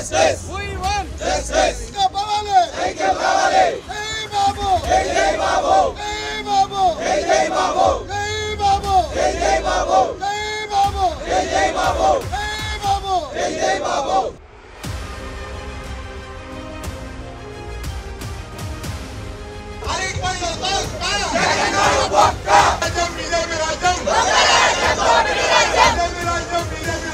Justice. We want Justice. ఇంకా కావాలి ఇంకా కావాలి జై బాబు జై జై బాబు జై బాబు జై జై బాబు జై బాబు జై జై బాబు జై బాబు జై జై బాబు జై బాబు జై జై బాబు రాజ్యం బీజేపీ రాజ్యం బీజేపీ రాజ్యం బీజేపీ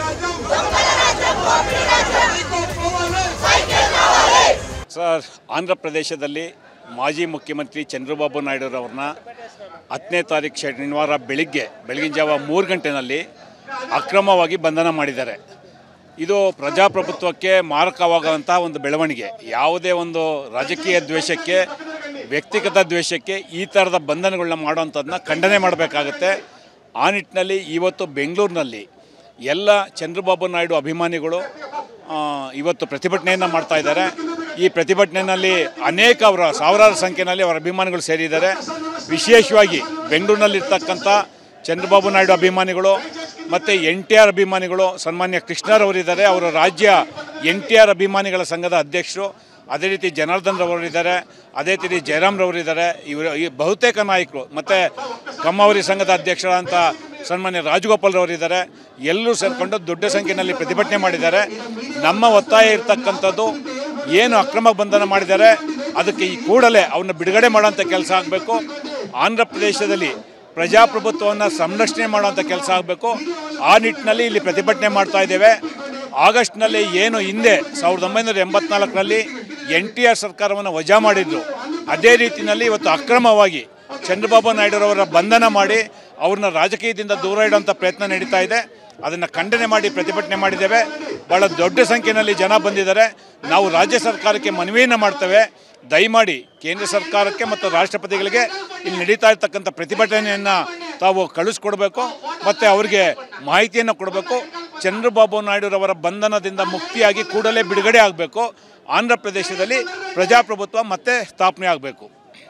రాజ్యం నీకు పోవాలి ಸರ್ ಆಂಧ್ರ ಪ್ರದೇಶದಲ್ಲಿ ಮಾಜಿ ಮುಖ್ಯಮಂತ್ರಿ ಚಂದ್ರಬಾಬು ನಾಯ್ಡುರವ್ರನ್ನ ಹತ್ತನೇ ತಾರೀಕು ಶನಿವಾರ ಬೆಳಿಗ್ಗೆ ಬೆಳಗಿನ ಜಾವ ಮೂರು ಗಂಟೆನಲ್ಲಿ ಅಕ್ರಮವಾಗಿ ಬಂಧನ ಮಾಡಿದ್ದಾರೆ ಇದು ಪ್ರಜಾಪ್ರಭುತ್ವಕ್ಕೆ ಮಾರಕವಾಗುವಂಥ ಒಂದು ಬೆಳವಣಿಗೆ ಯಾವುದೇ ಒಂದು ರಾಜಕೀಯ ದ್ವೇಷಕ್ಕೆ ವ್ಯಕ್ತಿಗತ ದ್ವೇಷಕ್ಕೆ ಈ ಥರದ ಬಂಧನಗಳನ್ನ ಮಾಡುವಂಥದ್ದನ್ನ ಖಂಡನೆ ಮಾಡಬೇಕಾಗತ್ತೆ ಆ ನಿಟ್ಟಿನಲ್ಲಿ ಇವತ್ತು ಬೆಂಗಳೂರಿನಲ್ಲಿ ಎಲ್ಲ ಚಂದ್ರಬಾಬು ನಾಯ್ಡು ಅಭಿಮಾನಿಗಳು ಆ, ಇವತ್ತು ಪ್ರತಿಭಟನೆಯನ್ನು ಮಾಡ್ತಾ ಇದ್ದಾರೆ ಈ ಪ್ರತಿಭಟನೆಯಲ್ಲಿ ಅನೇಕ ಅವರ ಸಾವಿರಾರು ಸಂಖ್ಯೆಯಲ್ಲಿ ಅವರ ಅಭಿಮಾನಿಗಳು ಸೇರಿದ್ದಾರೆ ವಿಶೇಷವಾಗಿ ಬೆಂಗಳೂರಿನಲ್ಲಿರ್ತಕ್ಕಂಥ ಚಂದ್ರಬಾಬು ನಾಯ್ಡು ಅಭಿಮಾನಿಗಳು ಮತ್ತು ಎನ್ ಟಿ ಆರ್ ಅಭಿಮಾನಿಗಳು ಸನ್ಮಾನ್ಯ ಕೃಷ್ಣರವರಿದ್ದಾರೆ ಅವರ ರಾಜ್ಯ ಎನ್ ಟಿ ಆರ್ ಅಭಿಮಾನಿಗಳ ಸಂಘದ ಅಧ್ಯಕ್ಷರು ಅದೇ ರೀತಿ ಜನಾರ್ದನ್ ರವರಿದ್ದಾರೆ ಅದೇ ರೀತಿ ಜಯರಾಮ್ ರವರಿದ್ದಾರೆ ಇವರು ಈ ಬಹುತೇಕ ನಾಯಕರು ಮತ್ತು ಕಮ್ಮವರಿ ಸಂಘದ ಅಧ್ಯಕ್ಷರಾದಂಥ ಸನ್ಮಾನ್ಯ ರಾಜಗೋಪಾಲ್ ರವರಿದ್ದಾರೆ ಎಲ್ಲರೂ ಸೇರಿಕೊಂಡು ದೊಡ್ಡ ಸಂಖ್ಯೆಯಲ್ಲಿ ಪ್ರತಿಭಟನೆ ಮಾಡಿದ್ದಾರೆ ನಮ್ಮ ಒತ್ತಾಯ ಇರ್ತಕ್ಕಂಥದ್ದು ಏನು ಅಕ್ರಮ ಬಂಧನ ಮಾಡಿದ್ದಾರೆ ಅದಕ್ಕೆ ಈ ಕೂಡಲೇ ಅವನ್ನ ಬಿಡುಗಡೆ ಮಾಡೋಂಥ ಕೆಲಸ ಆಗಬೇಕು ಆಂಧ್ರ ಪ್ರದೇಶದಲ್ಲಿ ಪ್ರಜಾಪ್ರಭುತ್ವವನ್ನು ಸಂರಕ್ಷಣೆ ಮಾಡುವಂಥ ಕೆಲಸ ಆಗಬೇಕು ಆ ನಿಟ್ಟಿನಲ್ಲಿ ಇಲ್ಲಿ ಪ್ರತಿಭಟನೆ ಮಾಡ್ತಾ ಇದ್ದೇವೆ ಆಗಸ್ಟ್ನಲ್ಲಿ ಏನು ಹಿಂದೆ ಸಾವಿರದ ಒಂಬೈನೂರ ಎಂಬತ್ನಾಲ್ಕರಲ್ಲಿ ಎನ್ ಟಿ ಆರ್ ಸರ್ಕಾರವನ್ನು ವಜಾ ಮಾಡಿದ್ರು ಅದೇ ರೀತಿಯಲ್ಲಿ ಇವತ್ತು ಅಕ್ರಮವಾಗಿ ಚಂದ್ರಬಾಬು ನಾಯ್ಡುರವರ ಬಂಧನ ಮಾಡಿ ಅವ್ರನ್ನ ರಾಜಕೀಯದಿಂದ ದೂರ ಇಡುವಂಥ ಪ್ರಯತ್ನ ನಡೀತಾ ಇದೆ ಅದನ್ನು ಖಂಡನೆ ಮಾಡಿ ಪ್ರತಿಭಟನೆ ಮಾಡಿದ್ದೇವೆ ಭಾಳ ದೊಡ್ಡ ಸಂಖ್ಯೆಯಲ್ಲಿ ಜನ ಬಂದಿದ್ದಾರೆ ನಾವು ರಾಜ್ಯ ಸರ್ಕಾರಕ್ಕೆ ಮನವಿಯನ್ನು ಮಾಡ್ತೇವೆ ದಯಮಾಡಿ ಕೇಂದ್ರ ಸರ್ಕಾರಕ್ಕೆ ಮತ್ತು ರಾಷ್ಟ್ರಪತಿಗಳಿಗೆ ಇಲ್ಲಿ ನಡೀತಾ ಇರ್ತಕ್ಕಂಥ ಪ್ರತಿಭಟನೆಯನ್ನು ತಾವು ಕಳಿಸ್ಕೊಡ್ಬೇಕು ಮತ್ತು ಅವರಿಗೆ ಮಾಹಿತಿಯನ್ನು ಕೊಡಬೇಕು ಚಂದ್ರಬಾಬು ನಾಯ್ಡುರವರ ಬಂಧನದಿಂದ ಮುಕ್ತಿಯಾಗಿ ಕೂಡಲೇ ಬಿಡುಗಡೆ ಆಗಬೇಕು ಆಂಧ್ರ ಪ್ರದೇಶದಲ್ಲಿ ಪ್ರಜಾಪ್ರಭುತ್ವ ಮತ್ತೆ ಸ್ಥಾಪನೆ ಆಗಬೇಕು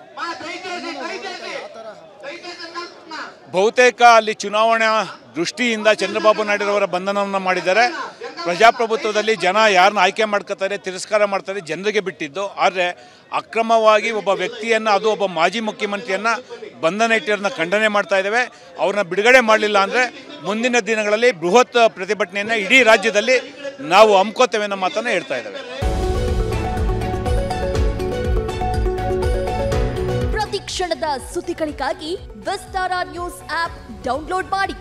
ಬಹುತೇಕ ಅಲ್ಲಿ ಚುನಾವಣಾ ದೃಷ್ಟಿಯಿಂದ ಚಂದ್ರಬಾಬು ನಾಯ್ಡುರವರ ಬಂಧನವನ್ನು ಮಾಡಿದ್ದಾರೆ ಪ್ರಜಾಪ್ರಭುತ್ವದಲ್ಲಿ ಜನ ಯಾರನ್ನ ಆಯ್ಕೆ ಮಾಡ್ಕೋತಾರೆ ತಿರಸ್ಕಾರ ಮಾಡ್ತಾರೆ ಜನರಿಗೆ ಬಿಟ್ಟಿದ್ದು ಆದರೆ ಅಕ್ರಮವಾಗಿ ಒಬ್ಬ ವ್ಯಕ್ತಿಯನ್ನು ಅದು ಒಬ್ಬ ಮಾಜಿ ಮುಖ್ಯಮಂತ್ರಿಯನ್ನು ಬಂಧನ ಇಟ್ಟಿರೋದನ್ನ ಖಂಡನೆ ಮಾಡ್ತಾ ಇದ್ದೇವೆ ಅವ್ರನ್ನ ಬಿಡುಗಡೆ ಮಾಡಲಿಲ್ಲ ಅಂದರೆ ಮುಂದಿನ ದಿನಗಳಲ್ಲಿ ಬೃಹತ್ ಪ್ರತಿಭಟನೆಯನ್ನು ಇಡೀ ರಾಜ್ಯದಲ್ಲಿ ನಾವು ಹಮ್ಕೋತೇವೆ ಅನ್ನೋ ಮಾತನ್ನು ಹೇಳ್ತಾ ಇದ್ದೇವೆ ಪ್ರತಿ ಕ್ಷಣದ ಸುದ್ದಿಗಳಿಗಾಗಿ ವಿಸ್ತಾರ ನ್ಯೂಸ್ ಆಪ್ ಡೌನ್ಲೋಡ್ ಮಾಡಿ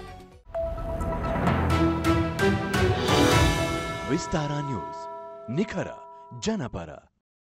ವಿಸ್ತಾರ ನ್ಯೂಸ್ ನಿಖರ ಜನಪರ